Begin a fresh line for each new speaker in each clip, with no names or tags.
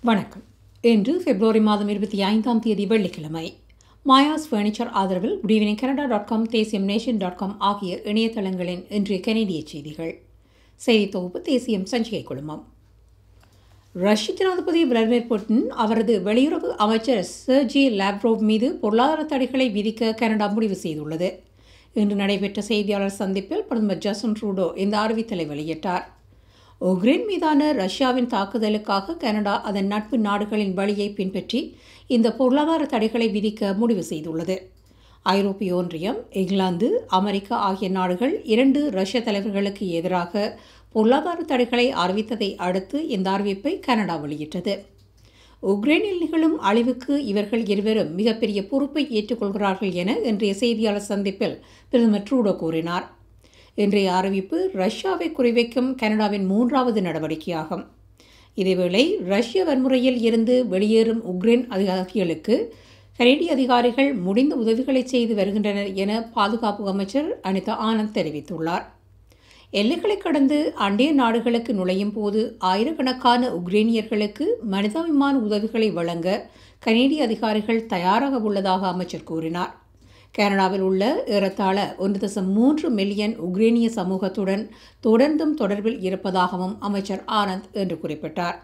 வணக்கம் இன்று பிப்ரவரி மாதம் இருபத்தி ஐந்தாம் தேதி வெள்ளிக்கிழமை மாயாஸ் ஃபர்னிச்சர் ஆதரவில் good evening Canada dot com Thesiyam nation dot com ஆகிய இணையதளங்களின் இன்றைய கனேடிய செய்திகள் செய்தி தொகுப்பு தேசியம் சஞ்சிகை குழுமம் ரஷ்ய ஜனாதிபதி விளாடிமிர் புட்டின் அவரது வெளியுறவு அமைச்சர் சர்ஜி லாவ்ரோவ் மீது பொருளாதார தடைகளை விதிக்க கனடா முடிவு செய்துள்ளது இன்று நடைபெற்ற செய்தியாளர் சந்திப்பில் பிரதமர் ஜஸ்டின் ட்ரூடோ இந்த அறிவித்தலை வெளியிட்டார் உக்ரைன் மீதான ரஷ்யாவின் தாக்குதலுக்காக கனடா அதன் நட்பு நாடுகளின் வழியை பின்பற்றி இந்த பொருளாதார தடைகளை விதிக்க முடிவு செய்துள்ளது ஐரோப்பிய ஒன்றியம் இங்கிலாந்து அமெரிக்கா ஆகிய நாடுகள் இரண்டு ரஷ்ய தலைவர்களுக்கு எதிராக பொருளாதார தடைகளை அறிவித்ததை அடுத்து இந்த அறிவிப்பை கனடா வெளியிட்டது உக்ரைனில் நிகழும் அழிவுக்கு இவர்கள் இருவரும் மிகப்பெரிய பொறுப்பை ஏற்றுக்கொள்கிறார்கள் என இன்றைய செய்தியாளர் சந்திப்பில் பிரதமர் ட்ரூடோ கூறினார் இன்றைய அறிவிப்பு ரஷ்யாவை குறிவைக்கும் கனடாவின் மூன்றாவது நடவடிக்கையாகும் இதேவேளை ரஷ்ய வன்முறையில் இருந்து வெளியேறும் உக்ரைன் அதிகாரிகளுக்கு கனேடிய அதிகாரிகள் முடிந்த உதவிகளை செய்து வருகின்றனர் என பாதுகாப்பு அமைச்சர் அனிதா ஆனந்த் தெரிவித்துள்ளார் எல்லைகளை கடந்து அண்டைய நாடுகளுக்கு நுழையும் போது ஆயிரக்கணக்கான உக்ரைனியர்களுக்கு மனிதாபிமான உதவிகளை வழங்க கனேடிய அதிகாரிகள் தயாராக உள்ளதாக அமைச்சர் கூறினார் கனடாவில் உள்ள ஏறத்தாழ ஒன்று தசம் மூன்று மில்லியன் உக்ரைனிய சமூகத்துடன் தொடர்ந்தும் தொடர்பில் இருப்பதாகவும் அமைச்சர் ஆனந்த் என்று குறிப்பிட்டார்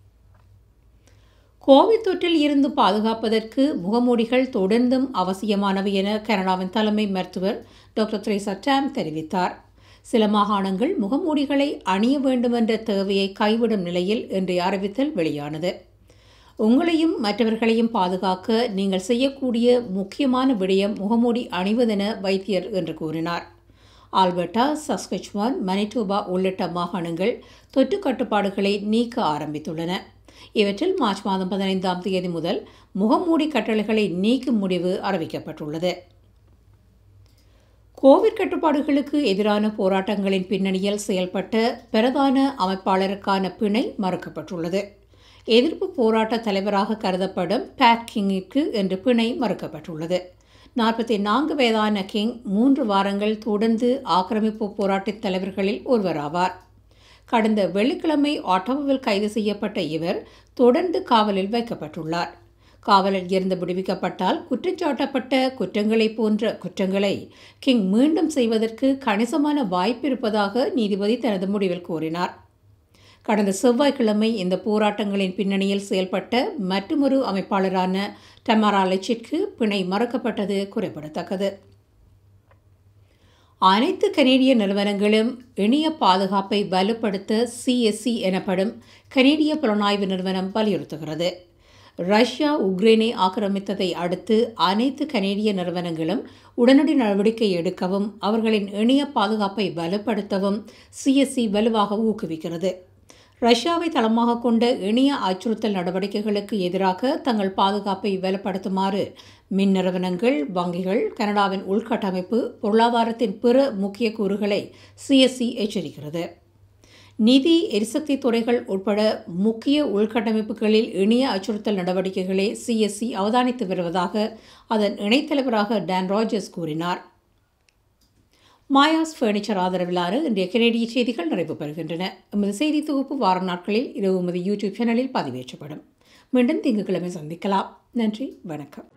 கோவிட் தொற்றில் இருந்து பாதுகாப்பதற்கு முகமூடிகள் தொடர்ந்தும் அவசியமானவை என கனடாவின் தலைமை மருத்துவர் டாக்டர் த்ரேசா டேம் தெரிவித்தார் சில மாகாணங்கள் முகமூடிகளை அணிய வேண்டுமென்ற தேவையை கைவிடும் நிலையில் இன்றைய அறிவித்தல் வெளியானது உங்களையும் மற்றவர்களையும் பாதுகாக்க நீங்கள் செய்யக்கூடிய முக்கியமான விடயம் முகமூடி அணிவதென வைத்தியர் என்று கூறினார் ஆல்பர்டா சஸ்கச்வான் மனிடோபா உள்ளிட்ட மாகாணங்கள் தொற்று கட்டுப்பாடுகளை நீக்க ஆரம்பித்துள்ளன இவற்றில் மார்ச் மாதம் பதினைந்தாம் தேதி முதல் முகமூடி கட்டளைகளை நீக்கும் முடிவு அறிவிக்கப்பட்டுள்ளது கோவிட் கட்டுப்பாடுகளுக்கு எதிரான போராட்டங்களின் பின்னணியில் செயல்பட்ட பிரதான அமைப்பாளருக்கான பிணை மறுக்கப்பட்டுள்ளது எதிர்ப்பு போராட்ட தலைவராக கருதப்படும் பேட் கிங்கிற்கு என்று பிணை மறுக்கப்பட்டுள்ளது நாற்பத்தி நான்கு வயதான கிங் மூன்று வாரங்கள் தொடர்ந்து ஆக்கிரமிப்பு போராட்ட தலைவர்களில் ஒருவராவார் கடந்த வெள்ளிக்கிழமை ஆட்டோவில் கைது செய்யப்பட்ட இவர் தொடர்ந்து காவலில் வைக்கப்பட்டுள்ளார் காவலில் இருந்து விடுவிக்கப்பட்டால் குற்றச்சாட்டப்பட்ட குற்றங்களை போன்ற குற்றங்களை கிங் மீண்டும் செய்வதற்கு கணிசமான வாய்ப்பு இருப்பதாக நீதிபதி தனது முடிவில் கூறினார் கடந்த செவ்வாய்க்கிழமை இந்த போராட்டங்களின் பின்னணியில் செயல்பட்ட மற்றொரு அமைப்பாளரான டமாரா லெச்சிற்கு பிணை மறக்கப்பட்டது குறிப்பிடத்தக்கது அனைத்து கனேடிய நிறுவனங்களும் இணைய பாதுகாப்பை வலுப்படுத்த சிஎஸ்சி எனப்படும் கனேடிய புலனாய்வு நிறுவனம் வலியுறுத்துகிறது ரஷ்யா உக்ரைனை ஆக்கிரமித்ததை அடுத்து அனைத்து கனேடிய நிறுவனங்களும் உடனடி நடவடிக்கை எடுக்கவும் அவர்களின் இணைய பாதுகாப்பை வலுப்படுத்தவும் சிஎஸ்சி வலுவாக ஊக்குவிக்கிறது ரஷ்யாவை தளமாக கொண்ட இணைய அச்சுறுத்தல் நடவடிக்கைகளுக்கு எதிராக தங்கள் பாதுகாப்பை வலுப்படுத்துமாறு மின் நிறுவனங்கள் வங்கிகள் கனடாவின் உள்கட்டமைப்பு பொருளாதாரத்தின் பிற முக்கிய கூறுகளை சிஎஸ்சி எச்சரிக்கிறது நிதி எரிசக்தி துறைகள் உட்பட முக்கிய உள்கட்டமைப்புகளில் இணைய அச்சுறுத்தல் நடவடிக்கைகளை சிஎஸ்சி அவதானித்து வருவதாக அதன் இணைத்தலைவராக டான் ராஜர்ஸ் கூறினார் மாயாஸ் ஃபர்னிச்சர் ஆதரவிலான இன்றைய கனேடிய செய்திகள் நிறைவு பெறுகின்றன எமது செய்தி தொகுப்பு வார நாட்களில் இரவு எமது யூடியூப் சேனலில் பதிவேற்றப்படும் மீண்டும் திங்கட்கிழமை சந்திக்கலாம் நன்றி வணக்கம்